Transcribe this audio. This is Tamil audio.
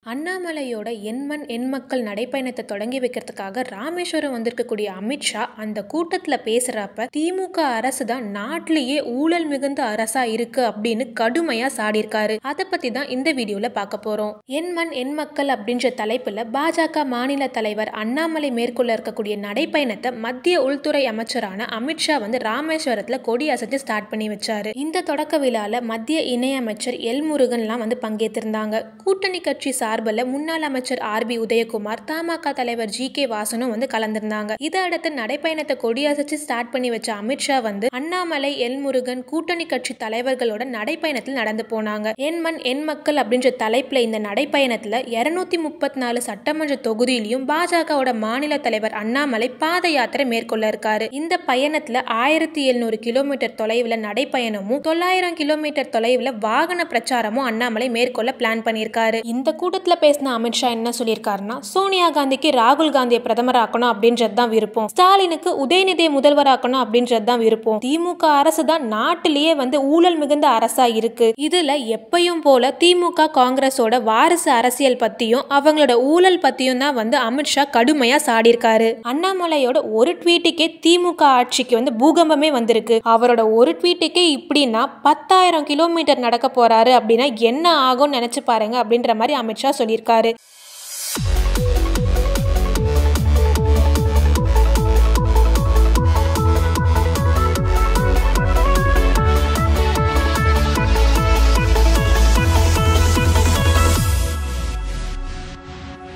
அண்ணாமலையோட எண்மண் எண்மக்கள் நடைப்பயணத்தை தொடங்கி வைக்கிறதுக்காக ராமேஸ்வரம் வந்திருக்கக்கூடிய அமித்ஷா அந்த கூட்டத்தில் பேசுறப்ப திமுக அரசு தான் நாட்டிலேயே ஊழல் மிகுந்த அரசா இருக்கு அப்படின்னு கடுமையா சாடியிருக்காரு அதை பத்தி தான் இந்த வீடியோல பார்க்க போறோம் எண்மண் எண்மக்கள் அப்படின்ற தலைப்புல பாஜக மாநில தலைவர் அண்ணாமலை மேற்கொள்ள இருக்கக்கூடிய நடைப்பயணத்தை மத்திய உள்துறை அமைச்சரான அமித்ஷா வந்து ராமேஸ்வரத்துல கொடி அசைச்சு ஸ்டார்ட் பண்ணி வச்சாரு இந்த தொடக்க விழால மத்திய இணையமைச்சர் எல் முருகன்லாம் வந்து பங்கேற்றிருந்தாங்க கூட்டணி கட்சி சார்பில் முன்னாள் அமைச்சர் ஆர் பி உதயகுமார் தமாக தலைவர் ஜி கே வாசனும் வந்து கலந்திருந்தாங்க இதை அடுத்து நடைப்பயணத்தை கொடியசைச்சு ஸ்டார்ட் பண்ணி வச்ச அமித்ஷா வந்து அண்ணாமலை எல் முருகன் கூட்டணி கட்சி தலைவர்களோட நடைப்பயணத்தில் நடந்து போனாங்க என் மண் என் மக்கள் அப்படின்ற தலைப்புல இந்த நடைப்பயணத்துல இருநூத்தி முப்பத்தி நாலு சட்டமன்ற தொகுதியிலையும் பாஜகவோட மாநில தலைவர் அண்ணாமலை பாத யாத்திரை மேற்கொள்ள இருக்காரு இந்த பயணத்துல ஆயிரத்தி எழுநூறு கிலோமீட்டர் தொலைவில் நடைப்பயணமும் தொள்ளாயிரம் கிலோமீட்டர் தொலைவில் வாகன பிரச்சாரமும் அண்ணாமலை மேற்கொள்ள பிளான் பண்ணியிருக்காரு இந்த கூட்டத்தில் பேசின அமித்ஷா என்ன சொல்லியிருக்காருன்னா சோனியா காந்திக்கு ராகுல் காந்தியை பிரதமராக்கணும் அப்படின்றது தான் விருப்பம் ஸ்டாலினுக்கு உதயநிதியை முதல்வராக்கணும் அப்படின்றது தான் விருப்பம் திமுக அரசு தான் நாட்டிலேயே வந்து ஊழல் மிகுந்த அரசா இருக்கு இதுல எப்பயும் போல திமுக காங்கிரஸோட வாரிசு அரசியல் பத்தியும் அவங்களோட ஊழல் பத்தியும் தான் வந்து அமித்ஷா கடுமையா சாடியிருக்காரு அண்ணாமலையோட ஒரு ட்வீட்டுக்கே திமுக ஆட்சிக்கு வந்து பூகம்பமே வந்திருக்கு அவரோட ஒரு ட்வீட்டுக்கே இப்படின்னா பத்தாயிரம் கிலோமீட்டர் நடக்க போறாரு அப்படின்னா என்ன ஆகும்னு நினைச்சு பாருங்க அப்படின்ற மாதிரி அமித்ஷா சொல்லியிருக்காரு